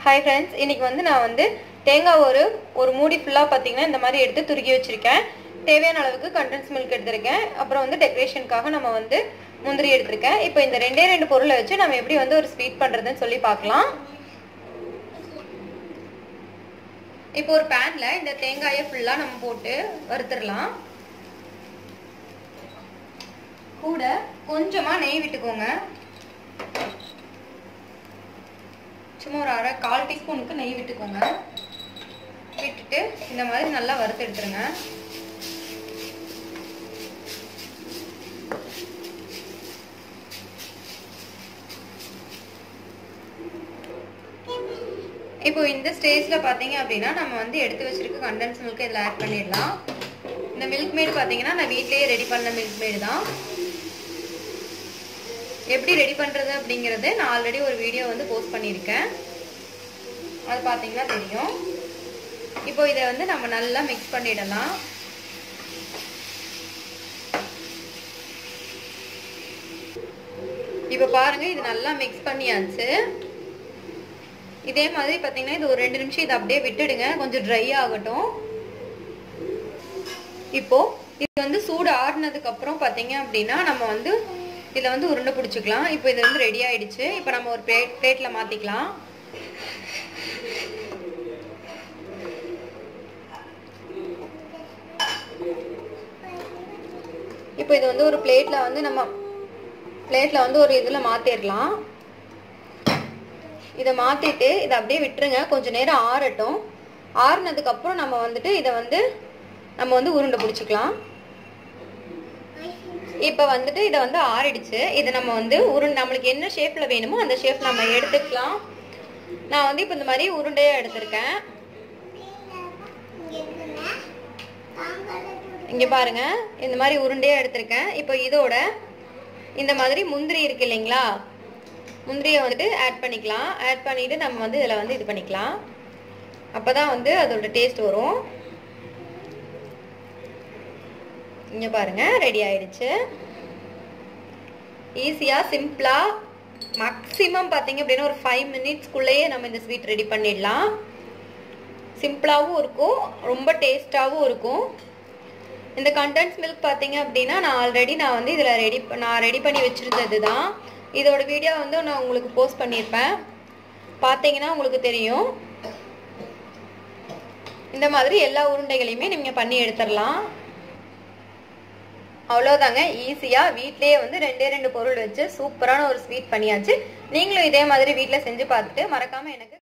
hi friends இன்னைக்கு வந்து நான் வந்து தேங்காய் ஒரு ஒரு மூடி ஃபுல்லாக பார்த்தீங்கன்னா இந்த மாதிரி எடுத்து துருக்கி வச்சிருக்கேன் தேவையான அளவுக்கு கண்டன்ஸ் மில்க் எடுத்திருக்கேன் அப்புறம் வந்து டெக்கரேஷனுக்காக நம்ம வந்து முந்திரி எடுத்திருக்கேன் இப்போ இந்த ரெண்டே ரெண்டு பொருளை வச்சு நம்ம எப்படி வந்து ஒரு ஸ்வீட் பண்ணுறதுன்னு சொல்லி பார்க்கலாம் இப்போ ஒரு பேன்ல இந்த தேங்காயை ஃபுல்லாக நம்ம போட்டு வறுத்துடலாம் கூட கொஞ்சமாக நெய் விட்டுக்கோங்க சும்மா ஒரு அரை கால் டீஸ்பூனுக்கு நெய் விட்டுக்கோங்க விட்டுட்டு இந்த மாதிரி நல்லா வறுத்து எடுத்துருங்க இப்போ இந்த ஸ்டேஜில் பார்த்தீங்க அப்படின்னா நம்ம வந்து எடுத்து வச்சிருக்க கண்டன்ஸ் மில்க் இதில் ஆட் பண்ணிடலாம் இந்த மில்க் மேடு பார்த்தீங்கன்னா நான் வீட்லேயே ரெடி பண்ண மில்க் மேடு தான் எப்படி ரெடி பண்ணுறது அப்படிங்கிறது நான் ஆல்ரெடி ஒரு வீடியோ வந்து போஸ்ட் பண்ணியிருக்கேன் அது பார்த்தீங்கன்னா தெரியும் இப்போ இதை வந்து நம்ம நல்லா மிக்ஸ் பண்ணிடலாம் இப்போ பாருங்க இது நல்லா மிக்ஸ் பண்ணியாச்சு இதே மாதிரி பார்த்தீங்கன்னா இது ஒரு ரெண்டு நிமிஷம் இதை அப்படியே விட்டுடுங்க கொஞ்சம் ட்ரை ஆகட்டும் இப்போ இது வந்து சூடு ஆறுனதுக்கு அப்புறம் பார்த்தீங்க அப்படின்னா நம்ம வந்து இதில் வந்து உருண்டை பிடிச்சிக்கலாம் இப்போ இது வந்து ரெடி ஆயிடுச்சு இப்போ நம்ம ஒரு பிளேட் பிளேட்டில் மாற்றிக்கலாம் இப்போ இது வந்து ஒரு பிளேட்டில் வந்து நம்ம பிளேட்டில் வந்து ஒரு இதில் மாற்றிடலாம் இதை மாற்றிட்டு இதை அப்படியே விட்டுருங்க கொஞ்சம் நேரம் ஆறட்டும் ஆறுனதுக்கப்புறம் நம்ம வந்துட்டு இதை வந்து நம்ம வந்து உருண்டை பிடிச்சிக்கலாம் இப்போ வந்துட்டு இதை வந்து ஆறிடுச்சு இதை நம்ம வந்து உருண்டை நம்மளுக்கு என்ன ஷேப்பில் வேணுமோ அந்த ஷேப் நம்ம எடுத்துக்கலாம் நான் வந்து இப்போ இந்த மாதிரி உருண்டையாக எடுத்திருக்கேன் இங்கே பாருங்க இந்த மாதிரி உருண்டையாக எடுத்திருக்கேன் இப்போ இதோட இந்த மாதிரி முந்திரி இருக்கு இல்லைங்களா முந்திரியை வந்துட்டு ஆட் பண்ணிக்கலாம் ஆட் பண்ணிட்டு நம்ம வந்து இதில் வந்து இது பண்ணிக்கலாம் அப்போ தான் வந்து அதோட டேஸ்ட் வரும் இங்கே பாருங்க ரெடி ஆயிடுச்சு ஈஸியாக சிம்பிளாக மேக்ஸிமம் பார்த்தீங்க அப்படின்னா ஒரு ஃபைவ் மினிட்ஸ்க்குள்ளேயே நம்ம இந்த ஸ்வீட் ரெடி பண்ணிடலாம் சிம்பிளாகவும் இருக்கும் ரொம்ப டேஸ்ட்டாகவும் இருக்கும் இந்த கண்டன்ஸ் மில்க் பார்த்தீங்க அப்படின்னா நான் ஆல்ரெடி நான் வந்து இதில் ரெடி நான் ரெடி பண்ணி வச்சுருந்தது தான் இதோட வீடியோ வந்து நான் உங்களுக்கு போஸ்ட் பண்ணியிருப்பேன் பார்த்தீங்கன்னா உங்களுக்கு தெரியும் இந்த மாதிரி எல்லா உருண்டைகளையுமே நீங்கள் பண்ணி எடுத்துடலாம் அவ்வளோதாங்க ஈஸியாக வீட்லேயே வந்து ரெண்டே ரெண்டு பொருள் வச்சு சூப்பரான ஒரு ஸ்வீட் பண்ணியாச்சு நீங்களும் இதே மாதிரி வீட்டில் செஞ்சு பார்த்துட்டு மறக்காமல் எனக்கு